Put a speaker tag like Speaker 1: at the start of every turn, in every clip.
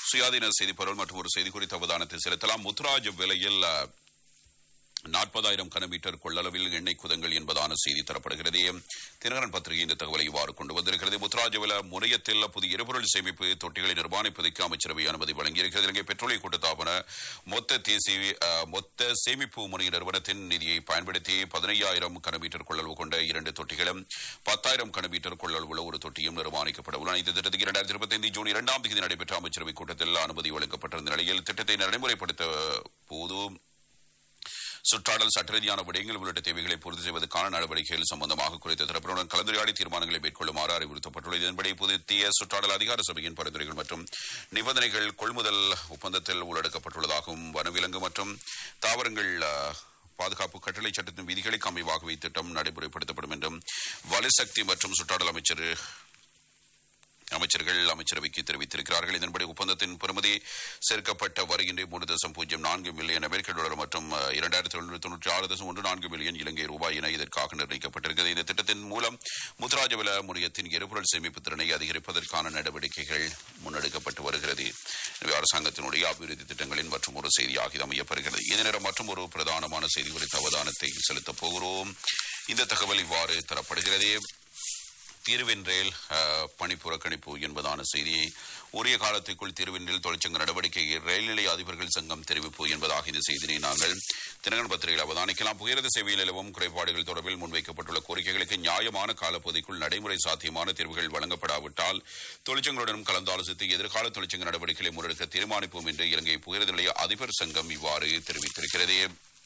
Speaker 1: சுயாதீன செய்தி பரவல் மற்றும் ஒரு செய்தி குறித்த அவதானத்தை செலுத்தலாம் முத்துராஜ் விலையில் அஹ், நாற்பதாயிரம் கனமீட்டர் கொள்ளளவில் எண்ணெய் குதங்கள் என்பதான செய்தி தரப்படுகிறது தினகரன் பத்திரிகை இந்த தகவலை இவ்வாறு கொண்டு வந்திருக்கிறது முத்துராஜவில முனையத்தில் புதிய எரிபொருள் சேமிப்பு தொட்டிகளை நிர்மாணிப்பதற்கு அமைச்சரவை அனுமதி வழங்கியிருக்கிறது இலங்கை பெட்ரோலிய கூட்டத்தாபன மொத்த தேசிய அஹ், மொத்த சேமிப்பு முனைய நிறுவனத்தின் நிதியை பயன்படுத்தி பதினையாயிரம் கனமீட்டர் கொள்ளளவு கொண்ட இரண்டு தொட்டிகளும் பத்தாயிரம் கனமீட்டர் கொள்ளளவுள்ள ஒரு தொட்டியும் நிர்மாணிக்கப்பட உள்ளன இந்த திட்டத்துக்கு இரண்டாயிரத்தி இருபத்தி ஜூன் இரண்டாம் தேதி நடைபெற்ற அமைச்சரவை கூட்டத்தில் அனுமதி வழங்கப்பட்டிருந்த நிலையில் திட்டத்தை நடைமுறைப்படுத்த போது சுற்றாடல் சட்ட ரீதியான விடயங்கள் உள்ளிட்ட தேவைகளை பூர்த்தி செய்வதற்கான நடவடிக்கைகள் சம்பந்தமாக குறித்த தரப்பினருடன் கலந்துரையாடி தீர்மானங்களை மேற்கொள்ளுமாறு அறிவுறுத்தப்பட்டுள்ளது இதன்படி புதிய சுற்றாடல் அதிகார சபையின் பரிந்துரைகள் மற்றும் நிபந்தனைகள் கொள்முதல் ஒப்பந்தத்தில் உள்ளடக்கப்பட்டுள்ளதாகவும் வனவிலங்கு மற்றும் தாவரங்கள் அஹ், பாதுகாப்பு கட்டளை சட்டத்தின் விதிகளுக்கு அமைவாகவே இத்திட்டம் நடைமுறைப்படுத்தப்படும் என்றும் வலுசக்தி மற்றும் சுற்றாடல் அமைச்சர் அமைச்சர்கள் அமைச்சரவைக்கு தெரிவித்திருக்கிறார்கள் இதன்படி ஒப்பந்தத்தின் பெறுமதி சேர்க்கப்பட்ட வருகின்ற மூன்று தசம் பூஜ்ஜியம் நான்கு மில்லியன் அமெரிக்க டாலர் மற்றும் அஹ், இரண்டாயிரத்தி எழுநூற்றி தொன்னூற்றி ஆறு தசம் ஒன்று நான்கு மில்லியன் இலங்கை ரூபாய் என இதற்காக நிர்ணயிக்கப்பட்டிருக்கிறது இந்த திட்டத்தின் மூலம் முத்ராஜவில முனையத்தின் எரிபொருள் சேமிப்பு திறனை அதிகரிப்பதற்கான நடவடிக்கைகள் முன்னெடுக்கப்பட்டு வருகிறது எனவே அரசாங்கத்தினுடைய அபிவிருத்தி திட்டங்களின் மற்றும் ஒரு செய்தியாக இது அமையப்பெறுகிறது இதே நேரம் மற்றும் ஒரு பிரதானமான செய்தி குறித்த அவதானத்தை செலுத்தப் போகிறோம் இந்த தகவல் இவ்வாறு தரப்படுகிறது தீர்வென்றேல் அஹ், பணி புறக்கணிப்பு என்பதான செய்தியை உரிய காலத்திற்குள் தீர்வென்றில் தொழிற்சங்க நடவடிக்கை ரயில் நிலைய அதிபர்கள் சங்கம் தெரிவிப்பு என்பதாக இந்த செய்தியை நாங்கள் தினகரன் பத்திரிகையில் அவதானிக்கலாம் புகையிரத சேவையில் நிலவும் குறைபாடுகள் தொடர்பில் முன்வைக்கப்பட்டுள்ள கோரிக்கைகளுக்கு நியாயமான காலப்பகுதிக்குள் நடைமுறை சாத்தியமான தீர்வுகள் வழங்கப்படாவிட்டால் தொழிற்சங்களுடன் கலந்தாலோசித்து எதிர்கால தொழிற்சங்க நடவடிக்கைகளை முன்னெடுக்க தீர்மானிப்போம் என்று இலங்கை புகையிரத நிலைய அதிபர் சங்கம் இவ்வாறு தெரிவித்திருக்கிறது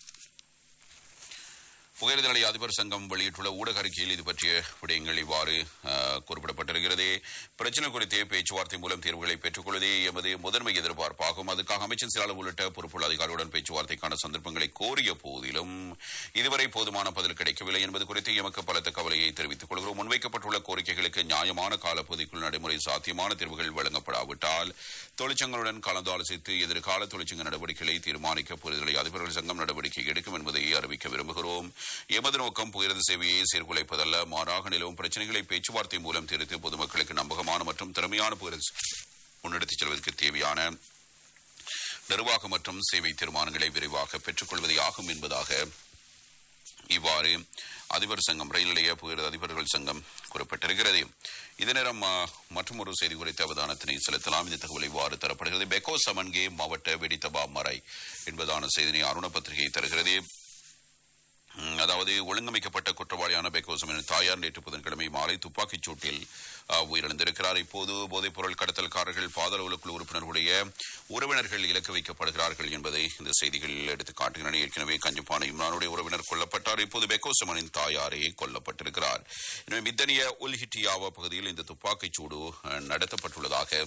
Speaker 1: புகையிரத நிலைய அதிபர் சங்கம் வெளியிட்டுள்ள ஊடக அறிக்கையில் இது பற்றிய விடயங்கள் இவ்வாறு அஹ், குறிப்பிடப்பட்டிருக்கிறது பிரச்சனை குறித்து பேச்சுவார்த்தை மூலம் தீர்வுகளை பெற்றுக்கொள்வதே எமது முதன்மை எதிர்பார்ப்பாகும் அதுக்காக அமைச்சர் செயலாளர் உள்ளிட்ட பொறுப்புள்ள அதிகாரிகளுடன் பேச்சுவார்த்தைக்கான சந்தர்ப்பங்களை கோரிய போதிலும் இதுவரை போதுமான பதில் கிடைக்கவில்லை என்பது குறித்து எமக்கு பலத்த கவலையை தெரிவித்துக் கொள்கிறோம் முன்வைக்கப்பட்டுள்ள கோரிக்கைகளுக்கு நியாயமான காலப்பகுதிக்குள் நடைமுறை சாத்தியமான தீர்வுகள் வழங்கப்படாவிட்டால் தொழிற்சங்களுடன் கலந்தாலோசித்து எதிர்கால தொழிற்சங்க நடவடிக்கைகளை தீர்மானிக்க புரிதலை அதிபர்கள் சங்கம் நடவடிக்கை எடுக்கும் என்பதை அறிவிக்க விரும்புகிறோம் எமது நோக்கம் புகிறது சேவையை சீர்குலைப்பதல்ல மாறாக நிலவும் பிரச்சனைகளை பேச்சுவார்த்தை மூலம் தீர்த்து பொதுமக்களுக்கு நம்பகமான மற்றும் திறமையான புகிறது முன்னெடுத்துச் செல்வதற்கு தேவையான நிர்வாக மற்றும் சேவை தீர்மானங்களை விரைவாக பெற்றுக்கொள்வதே ஆகும் என்பதாக இவ்வாறு அதிபர் சங்கம் ரயில் நிலைய புகிறது அதிபர்கள் சங்கம் குறிப்பிட்டிருக்கிறது இதே நேரம் மற்றும் ஒரு செய்தி குறித்த அவதானத்தினை செலுத்தலாம் இந்த தகவல் இவ்வாறு தரப்படுகிறது பெக்கோ சமன்கே மாவட்ட வெடித்தபா மறை என்பதான செய்தினை அருண பத்திரிகை தருகிறது ம், அதாவது ஒழுங்கமைக்கப்பட்ட குற்றவாளியான பெக்கோசமின் தாயார் நேற்று புதன்கிழமை மாலை துப்பாக்கிச் சூட்டில் அ, உயிரிழந்திருக்கிறார் இப்போது போதைப் பொருள் கடத்தல்காரர்கள் பாதாள குழு உறுப்பினர்களுடைய உறவினர்கள் இலக்கு வைக்கப்படுகிறார்கள் என்பதை இந்த செய்திகள் எடுத்து காட்டுகின்றன ஏற்கனவே கஞ்சிப்பான இம்ரானுடைய உறவினர் கொல்லப்பட்டார் இப்போது பெக்கோசமனின் தாயாரே கொல்லப்பட்டிருக்கிறார் எனவே மித்தனிய உல்ஹிட்டியாவா பகுதியில் இந்த துப்பாக்கிச் சூடு அ, நடத்தப்பட்டுள்ளதாக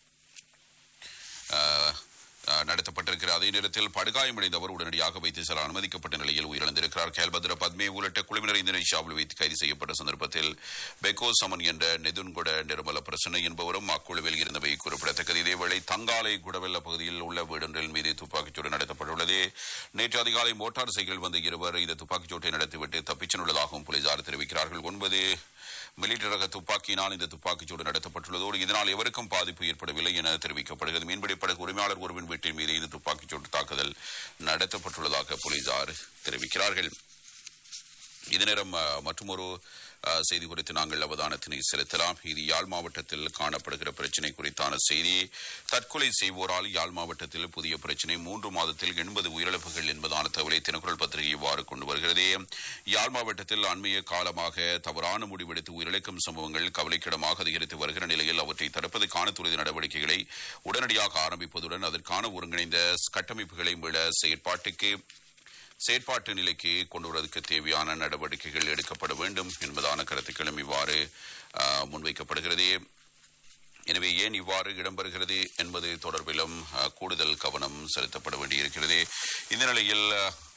Speaker 1: அஹ், அஹ், நடத்தப்பட்டிருக்கிற அதே நேரத்தில் படுகாயமடைந்தவர் உடனடியாக வைத்தியசாலை அனுமதிக்கப்பட்ட நிலையில் உயிரிழந்திருக்கிறார் கேல்பத்ர பத்மே உள்ளிட்ட குழுவினர் இந்தோனேஷியாவில் வைத்து கைது செய்யப்பட்ட சந்தர்ப்பத்தில் பெக்கோ சமன் என்ற நெதுன்குட நிர்மல பிரசன்ன என்பவரும் அக்குழுவில் இருந்தவை குறிப்பிடத்தக்கது இதேவேளை தங்காலை குடவெல்ல பகுதியில் உள்ள வீடொன்றில் மீது துப்பாக்கிச்சூடு நடத்தப்பட்டுள்ளது நேற்று அதிகாலை மோட்டார் சைக்கிள் வந்த இருவர் இந்த துப்பாக்கிச்சூட்டை நடத்திவிட்டு தப்பிச் சென்றுள்ளதாகவும் போலீசார் தெரிவிக்கிறார்கள் ஒன்பது மிலிட்டரி ரக துப்பாக்கியினால் இந்த துப்பாக்கிச்சூடு நடத்தப்பட்டுள்ளதோடு இதனால் எவருக்கும் பாதிப்பு ஏற்படவில்லை என தெரிவிக்கப்படுகிறது மீன்பிடி படகு உரிமையாளர் ஒருவன் வீட்டின் மீது இந்த துப்பாக்கிச்சூடு தாக்குதல் நடத்தப்பட்டுள்ளதாக போலீசார் தெரிவிக்கிறார்கள் இது நேரம் மற்றொரு செய்தி குறித்து நாங்கள் அவதானத்தினை செலுத்தலாம் இது யாழ் மாவட்டத்தில் காணப்படுகிற பிரச்சினை குறித்தான செய்தி தற்கொலை செய்வோரால் யாழ் மாவட்டத்தில் புதிய பிரச்சினை மூன்று மாதத்தில் எண்பது உயிரிழப்புகள் என்பதான தகவலை தினக்குரல் பத்திரிகை இவ்வாறு கொண்டு வருகிறது யாழ் மாவட்டத்தில் அண்மைய காலமாக தவறான முடிவெடுத்து உயிரிழக்கும் சம்பவங்கள் கவலைக்கிடமாக அதிகரித்து வருகிற நிலையில் அவற்றை தடுப்பதற்கான துரித நடவடிக்கைகளை உடனடியாக ஆரம்பிப்பதுடன் அதற்கான ஒருங்கிணைந்த கட்டமைப்புகளை மீள செயற்பாட்டுக்கு செயற்பாட்டு நிலைக்கு கொண்டு வருவதற்கு தேவையான நடவடிக்கைகள் எடுக்கப்பட வேண்டும் என்பதான கருத்துக்களும் இவ்வாறு ஆ, முன்வைக்கப்படுகிறது எனவே ஏன் இவ்வாறு இடம்பெறுகிறது என்பது தொடர்பிலும் ஆ, கூடுதல் கவனம் செலுத்தப்பட வேண்டியிருக்கிறது இந்த நிலையில் ஆ,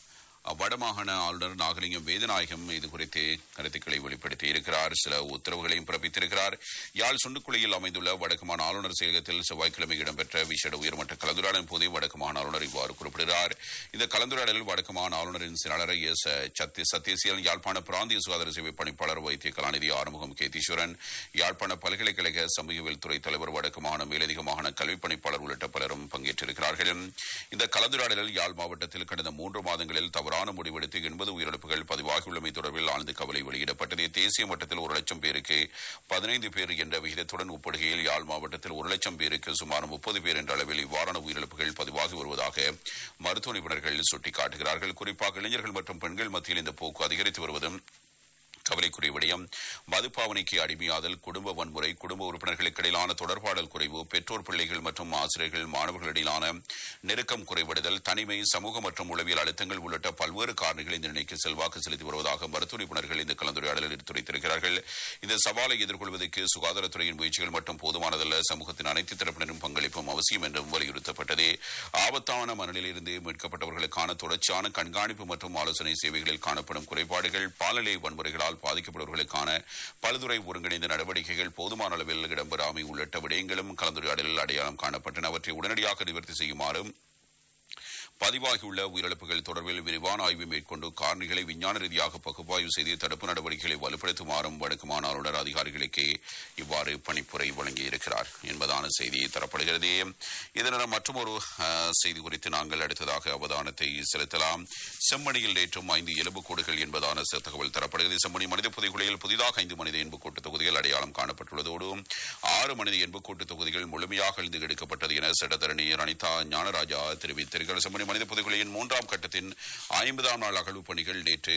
Speaker 1: வடமாகாண ஆளுநர் நாகலிங்கம் வேதநாயகம் இது குறித்து கருத்துக்களை வெளிப்படுத்தி இருக்கிறார் சில உத்தரவுகளையும் பிறப்பித்திருக்கிறார் யாழ் சுண்டுக்குழியில் அமைந்துள்ள வடக்குமான ஆளுநர் செயலகத்தில் செவ்வாய்க்கிழமை இடம்பெற்ற விசேட உயர்மட்ட கலந்துரையாடலின் போதே வடக்குமான ஆளுநர் இவ்வாறு குறிப்பிடுகிறார் இந்த கலந்துரையாடலில் வடக்குமான ஆளுநரின் செயலாளர் எஸ் சத்ய சத்யசீலன் யாழ்ப்பாண பிராந்திய சுகாதார சேவை பணிப்பாளர் வைத்திய கலாநிதி ஆறுமுகம் கேதீஸ்வரன் யாழ்ப்பாண பல்கலைக்கழக சமூகவியல் துறை தலைவர் வடக்கு மாகாண மேலதிக மாகாண கல்வி பணிப்பாளர் உள்ளிட்ட பலரும் பங்கேற்றிருக்கிறார்கள் இந்த கலந்துரையாடலில் யாழ் மாவட்டத்தில் கடந்த மூன்று மாதங்களில் தவறான முடிவெடுத்து எண்பது உயிரிழப்புகள் பதிவாகியுள்ளமை தொடர்பில் ஆழ்ந்த கவலை வெளியிடப்பட்டது தேசிய மட்டத்தில் ஒரு லட்சம் பேருக்கு பதினைந்து பேர் என்ற விகிதத்துடன் ஒப்பிடுகையில் யாழ் மாவட்டத்தில் ஒரு லட்சம் பேருக்கு சுமார் முப்பது பேர் என்ற அளவில் இவ்வாறான உயிரிழப்புகள் பதிவாகி வருவதாக மருத்துவ நிபுணர்கள் சுட்டிக்காட்டுகிறார்கள் குறிப்பாக இளைஞர்கள் மற்றும் பெண்கள் மத்தியில் இந்த போக்கு அதிகரித்து வருவதும் கவலைக்குரிய விடயம் மதுப்பாவனைக்கு அடிமையாதல் குடும்ப வன்முறை குடும்ப உறுப்பினர்களுக்கு இடையிலான தொடர்பாடல் குறைவு பெற்றோர் பிள்ளைகள் மற்றும் ஆசிரியர்கள் மாணவர்களிடையிலான நெருக்கம் குறைபடுதல் தனிமை சமூக மற்றும் உளவியல் அழுத்தங்கள் உள்ளிட்ட பல்வேறு காரணிகள் இந்த நிலைக்கு செல்வாக்கு செலுத்தி வருவதாக மருத்துவ நிபுணர்கள் இந்த கலந்துரையாடலில் எடுத்துரைத்திருக்கிறார்கள் இந்த சவாலை எதிர்கொள்வதற்கு சுகாதாரத்துறையின் முயற்சிகள் மட்டும் போதுமானதல்ல சமூகத்தின் அனைத்து தரப்பினரும் பங்களிப்பும் அவசியம் என்றும் வலியுறுத்தப்பட்டது ஆபத்தான மனநிலையிலிருந்து மீட்கப்பட்டவர்களுக்கான தொடர்ச்சியான கண்காணிப்பு மற்றும் ஆலோசனை சேவைகளில் காணப்படும் குறைபாடுகள் பாலநிலை வன்முறைகளால் நோயால் பாதிக்கப்படுவர்களுக்கான பல்துறை ஒருங்கிணைந்த நடவடிக்கைகள் போதுமான அளவில் இடம்பெறாமை உள்ளிட்ட விடயங்களும் கலந்துரையாடலில் அடையாளம் காணப்பட்டன அவற்றை உடனடியாக நிவர்த்தி செய்யுமாறும் பதிவாகியுள்ள உயிரிழப்புகள் தொடர்பில் விரிவான ஆய்வு மேற்கொண்டு காரணிகளை விஞ்ஞான ரீதியாக பகுப்பாய்வு செய்து தடுப்பு நடவடிக்கைகளை வலுப்படுத்துமாறும் வடக்கு மாணவருடன் அதிகாரிகளுக்கு இவ்வாறு பணிப்புரை வழங்கியிருக்கிறார் என்பதான செய்தி தரப்படுகிறது இதனிடம் மற்றொரு செய்தி குறித்து நாங்கள் அடுத்ததாக அவதானத்தை செலுத்தலாம் செம்மணியில் நேற்றும் ஐந்து எலும்புக்கூடுகள் என்பதான தகவல் தரப்படுகிறது செம்மணி மனித புதைகுழியில் புதிதாக ஐந்து மனித எண்புக்கூட்டு தொகுதிகள் அடையாளம் காணப்பட்டுள்ளதோடு ஆறு மனித எண்புக்கூட்டு தொகுதிகள் முழுமையாக அழிந்து எடுக்கப்பட்டது என சட்டத்தரணி அனிதா ஞானராஜா தெரிவித்திருக்கிறார் செம்மணி மனித புதைகுழியின் மூன்றாம் கட்டத்தின் ஐம்பதாம் நாள் அகழ்வு பணிகள் நேற்று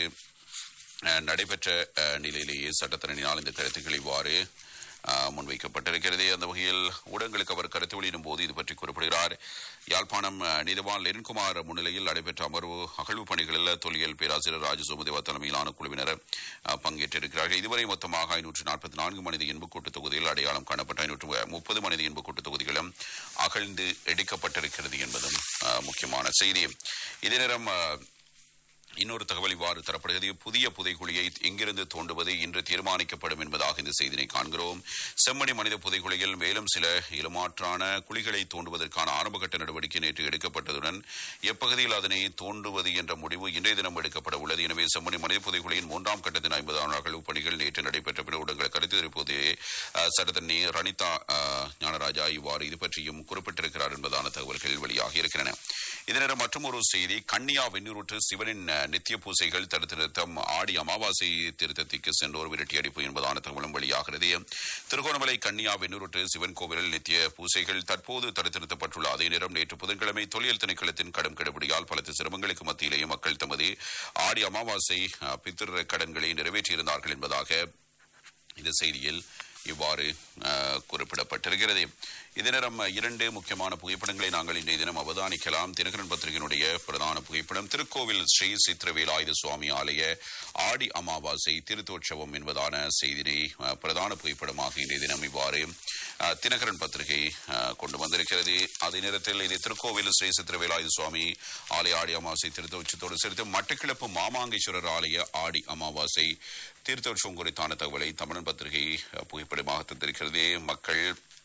Speaker 1: நடைபெற்ற நிலையிலேயே சட்டத்தரணினால் இந்த கருத்துக்கள் இவ்வாறு முன்வைக்கப்பட்டிருக்கிறது அந்த வகையில் ஊடகங்களுக்கு அவர் கருத்து வெளியிடும் போது இது பற்றி குறிப்பிடுகிறார் யாழ்ப்பாணம் நீதிவான் லென்குமார் முன்னிலையில் நடைபெற்ற அமர்வு அகழ்வு பணிகளில் தொல்லியல் பேராசிரியர் ராஜசோமதேவா தலைமையிலான குழுவினர் பங்கேற்றிருக்கிறார்கள் இதுவரை மொத்தமாக ஐநூற்று நாற்பத்தி நான்கு மனித எண்புக்கூட்டு தொகுதியில் அடையாளம் காணப்பட்ட ஐநூற்று முப்பது மனித எண்புக்கூட்டு தொகுதிகளும் அகழ்ந்து எடுக்கப்பட்டிருக்கிறது என்பதும் முக்கியமான செய்தி இதே நேரம் இன்னொரு தகவல் இவ்வாறு தரப்படுகிறது புதிய புதைக்குழியை எங்கிருந்து தோண்டுவது இன்று தீர்மானிக்கப்படும் என்பதாக இந்த செய்தினை காண்கிறோம் செம்மணி மனித புதைக்குழியில் மேலும் சில இளமாற்றான குழிகளை தோண்டுவதற்கான ஆரம்பகட்ட நடவடிக்கை நேற்று எடுக்கப்பட்டதுடன் எப்பகுதியில் அதனை தோண்டுவது என்ற முடிவு இன்றைய தினம் எடுக்கப்பட உள்ளது எனவே செம்மணி மனித புதைக்குழியின் மூன்றாம் கட்டத்தின் ஐம்பதாம் நாள் பணிகள் நேற்று நடைபெற்ற பின்னர் ஊடகங்கள் கருத்து தெரிவிப்பது சட்டத்தண்ணி ரணிதா ஞானராஜா இவ்வாறு இது பற்றியும் குறிப்பிட்டிருக்கிறார் என்பதான தகவல்கள் வெளியாகி இருக்கின்றன இதனிடம் மற்றும் ஒரு செய்தி கன்னியா வெண்ணூற்று சிவனின் நித்திய பூசைகள் தடுத்து நிறுத்தம் ஆடி அமாவாசை திருத்தத்திற்கு சென்றோர் விரட்டி அடிப்பு என்பதான தகவலும் வெளியாகிறது திருகோணமலை கன்னியா வெண்ணூற்று சிவன் கோவிலில் நித்திய பூசைகள் தற்போது தடுத்து நிறுத்தப்பட்டுள்ள அதே நேரம் நேற்று புதன்கிழமை தொழில் திணைக்களத்தின் கடும் கெடுபிடியால் பலத்த சிரமங்களுக்கு மத்தியிலேயே மக்கள் தமது ஆடி அமாவாசை பித்திர கடன்களை நிறைவேற்றியிருந்தார்கள் என்பதாக இந்த செய்தியில் இவ்வாறு குறிப்பிடப்பட்டிருக்கிறது இதே நேரம் இரண்டு முக்கியமான புகைப்படங்களை நாங்கள் இன்றைய தினம் அவதானிக்கலாம் தினகரன் பத்திரிகையினுடைய பிரதான புகைப்படம் திருக்கோவில் ஸ்ரீ சித்திரவேலாயுத சுவாமி ஆலய ஆடி அமாவாசை திருத்தோற்சவம் என்பதான செய்தினை பிரதான புகைப்படமாக இன்றைய தினம் இவ்வாறு தினகரன் பத்திரிகை கொண்டு வந்திருக்கிறது அதே நேரத்தில் இது திருக்கோவில் ஸ்ரீ சித்திரவேலாயுத சுவாமி ஆலய ஆடி அமாவாசை திருத்தோட்சத்தோடு சேர்த்து மட்டக்கிழப்பு மாமாங்கேஸ்வரர் ஆலய ஆடி அமாவாசை தீர்த்தோற்சவம் குறித்தான தகவலை தமிழன் பத்திரிகை புகைப்படமாக தந்திருக்கிறது மக்கள்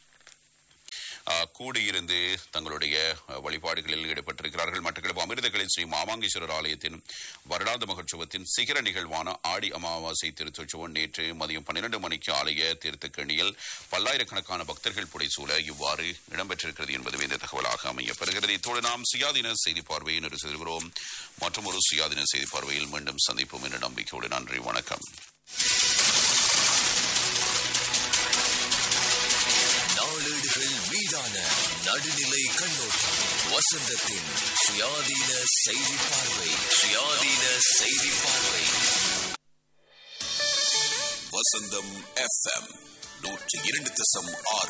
Speaker 1: கூடியிருந்து தங்களுடைய வழிபாடுகளில் ஈடுபட்டிருக்கிறார்கள் மட்டக்களப்பு அமிர்தகளில் ஸ்ரீ மாமாங்கேஸ்வரர் ஆலயத்தின் வருடாந்த மகோற்சவத்தின் சிகர நிகழ்வான ஆடி அமாவாசை திருத்தோற்சவம் நேற்று மதியம் பன்னிரண்டு மணிக்கு ஆலய தீர்த்தக்கணியில் பல்லாயிரக்கணக்கான பக்தர்கள் புடைசூழ இவ்வாறு இடம்பெற்றிருக்கிறது என்பதும் இந்த தகவலாக அமையப்பெறுகிறது இத்தோடு நாம் சுயாதீன செய்தி பார்வையை நிறைவு செய்கிறோம் மற்றும் ஒரு சுயாதீன செய்தி பார்வையில் மீண்டும் சந்திப்போம் என்ற நம்பிக்கையோடு நன்றி வணக்கம்
Speaker 2: நாளேடுகள் மீதான நடுநிலை கண்ணோட்டம் வசந்தத்தின் சுயாதீன செய்தி பார்வை சுயாதீன செய்தி பார்வை வசந்தம் எஃப்எம் நூற்றி இரண்டு தசம் ஆறு